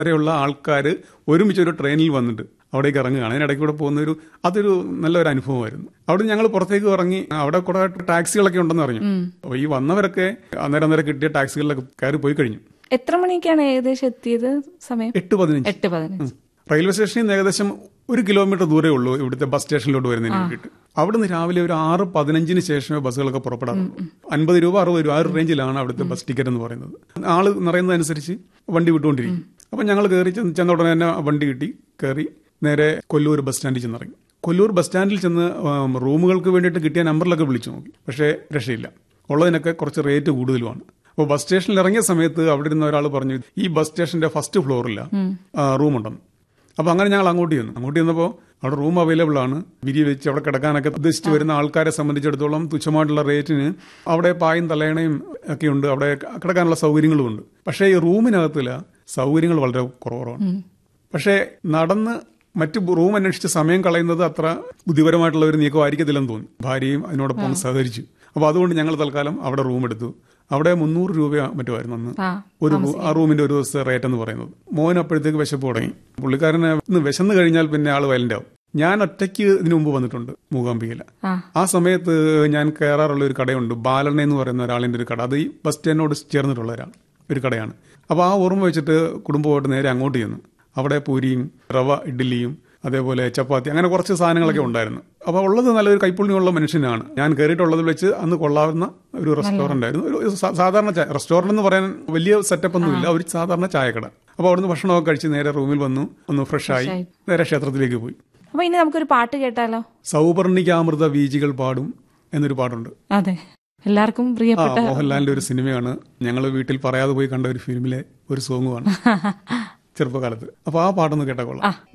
വരെയുള്ള ആൾക്കാർ ഒരുമിച്ച് ഒരു ട്രെയിനിൽ വന്നിട്ട് അവിടേക്ക് ഇറങ്ങുകയാണ് അതിനിടയ്ക്ക് കൂടെ പോകുന്ന ഒരു അതൊരു നല്ലൊരു അനുഭവമായിരുന്നു അവിടെ ഞങ്ങൾ പുറത്തേക്ക് ഇറങ്ങി അവിടെ കുറെ ടാക്സികളൊക്കെ ഉണ്ടെന്ന് അറിഞ്ഞു അപ്പോൾ ഈ വന്നവരൊക്കെ അന്നേരം അന്നേരം കിട്ടിയ ടാക്സികളിലൊക്കെ കയറി പോയി കഴിഞ്ഞു എത്ര മണിക്കാണ് ഏകദേശം എത്തിയത് സമയം എട്ട് പതിനഞ്ച് എട്ട് പതിനഞ്ച് റെയിൽവേ സ്റ്റേഷനിൽ നിന്ന് ഏകദേശം ഒരു കിലോമീറ്റർ ദൂരേ ഉള്ളൂ ഇവിടുത്തെ ബസ് സ്റ്റേഷനിലോട്ട് വരുന്നതിന് വേണ്ടിയിട്ട് അവിടുന്ന് രാവിലെ ഒരു ആറ് പതിനഞ്ചിന് ശേഷമേ ബസ്സുകളൊക്കെ പുറപ്പെടാറുള്ളൂ അൻപത് രൂപ അറുപത് രൂപ ആ ഒരു റേഞ്ചിലാണ് അവിടുത്തെ ബസ് ടിക്കറ്റ് എന്ന് പറയുന്നത് ആള് നിറയുന്നതനുസരിച്ച് വണ്ടി വിട്ടുകൊണ്ടിരിക്കും അപ്പം ഞങ്ങൾ കയറി ചെന്ന് ചെന്ന ഉടനെ തന്നെ വണ്ടി കിട്ടി കയറി നേരെ കൊല്ലൂർ ബസ് സ്റ്റാൻഡിൽ ചെന്നിറങ്ങി കൊല്ലൂർ ബസ് സ്റ്റാൻഡിൽ ചെന്ന് ഉം, റൂമുകൾക്ക് വേണ്ടിയിട്ട് കിട്ടിയ നമ്പറിലൊക്കെ വിളിച്ചു നോക്കി പക്ഷേ രക്ഷയില്ല ഉള്ളതിനൊക്കെ കുറച്ച് റേറ്റ് കൂടുതലുമാണ് അപ്പോൾ ബസ് സ്റ്റേഷനിൽ ഇറങ്ങിയ സമയത്ത് അവിടെ ഇരുന്ന ഒരാൾ പറഞ്ഞു ഈ ബസ് സ്റ്റേഷന്റെ ഫസ്റ്റ് ഫ്ലോറില്ല റൂമുണ്ടെന്ന് അപ്പോൾ അങ്ങനെ ഞങ്ങൾ അങ്ങോട്ട് ചെന്നു അങ്ങോട്ട് ചെന്നപ്പോൾ അവിടെ റൂം അവൈലബിൾ ആണ് വിരി വെച്ച് അവിടെ കിടക്കാനൊക്കെ ഉദ്ദേശിച്ച് വരുന്ന ആൾക്കാരെ സംബന്ധിച്ചിടത്തോളം തുച്ഛമായിട്ടുള്ള റേറ്റിന് അവിടെ പായും തലയണയും ഒക്കെ ഉണ്ട് അവിടെ കിടക്കാനുള്ള സൗകര്യങ്ങളും ഉണ്ട് പക്ഷേ ഈ റൂമിനകത്തില്ല സൗകര്യങ്ങൾ വളരെ കുറവാണ് പക്ഷേ നടന്ന് മറ്റ് റൂം അന്വേഷിച്ച് സമയം കളയുന്നത് അത്ര ബുദ്ധിപരമായിട്ടുള്ള ഒരു നീക്കമായിരിക്കത്തില്ലെന്ന് തോന്നി ഭാര്യയും അതിനോടൊപ്പം സഹകരിച്ചു അപ്പോൾ അതുകൊണ്ട് ഞങ്ങൾ തൽക്കാലം അവിടെ റൂം എടുത്തു അവിടെ മുന്നൂറ് രൂപ മറ്റുമായിരുന്നു അന്ന് ആ ഒരു റൂ- ആ റൂമിന്റെ ഒരു ദിവസത്തെ റേറ്റ് എന്ന് പറയുന്നത് മോൻ അപ്പോഴത്തേക്ക് വിശപ്പ് തുടങ്ങി പുള്ളിക്കാരനെ ഇന്ന് വിശന്ന് കഴിഞ്ഞാൽ പിന്നെ ആള് വയലന്റ് ആവും ഞാൻ ഒറ്റയ്ക്ക് ഇതിനു മുമ്പ് വന്നിട്ടുണ്ട് മൂകാംബികയിൽ ആ ആ സമയത്ത് ഞാൻ കയറാറുള്ള ഒരു കടയുണ്ട് ബാലണ്ണ എന്ന് പറയുന്ന ഒരാളിന്റെ ഒരു കട അത് ഈ ബസ് സ്റ്റാൻഡിനോട് ചേർന്നിട്ടുള്ള ഒരാൾ ഒരു കടയാണ് അപ്പോൾ ആ ഓർമ്മ വെച്ചിട്ട് കുടുംബമായിട്ട് നേരെ അങ്ങോട്ട് ചെന്നു അവിടെ പൂരിയും റവ ഇഡ്ഡലിയും അതേപോലെ ചപ്പാത്തി അങ്ങനെ കുറച്ച് സാധനങ്ങളൊക്കെ ഉണ്ടായിരുന്നു അപ്പോൾ ഉള്ളത് നല്ലൊരു കൈപ്പുണ്യമുള്ള മനുഷ്യനാണ് ഞാൻ കയറിയിട്ടുള്ളത് വെച്ച് അന്ന് കൊള്ളാവുന്ന ഒരു റെസ്റ്റോറന്റ് ആയിരുന്നു ഒരു സാ- സാധാരണ ചായ റെസ്റ്റോറന്റ് എന്ന് പറയാൻ വലിയ സെറ്റപ്പ് ഒന്നുമില്ല ഒരു സാധാരണ ചായക്കട അപ്പോൾ അവിടുന്ന് ഭക്ഷണമൊക്കെ കഴിച്ച് നേരെ റൂമിൽ വന്നു ഒന്ന് ഫ്രഷായി ആയി. നേരെ ക്ഷേത്രത്തിലേക്ക് പോയി അപ്പൊ ഇനി നമുക്കൊരു പാട്ട് കേട്ടാലോ സൗപർണികാമൃത വീജികൾ പാടും എന്നൊരു പാട്ടുണ്ട് അതെ എല്ലാവർക്കും ആ പ്രിയപ്പെട്ട മോഹൻലാലിന്റെ ഒരു സിനിമയാണ് ഞങ്ങൾ വീട്ടിൽ പറയാതെ പോയി കണ്ട ഒരു ഫിലിമിലെ ഒരു സോങ്ങുമാണ് ചെറുപ്പകാലത്ത് അപ്പൊ ആ പാട്ടൊന്ന് കേട്ടാ കൊള്ളാം ആ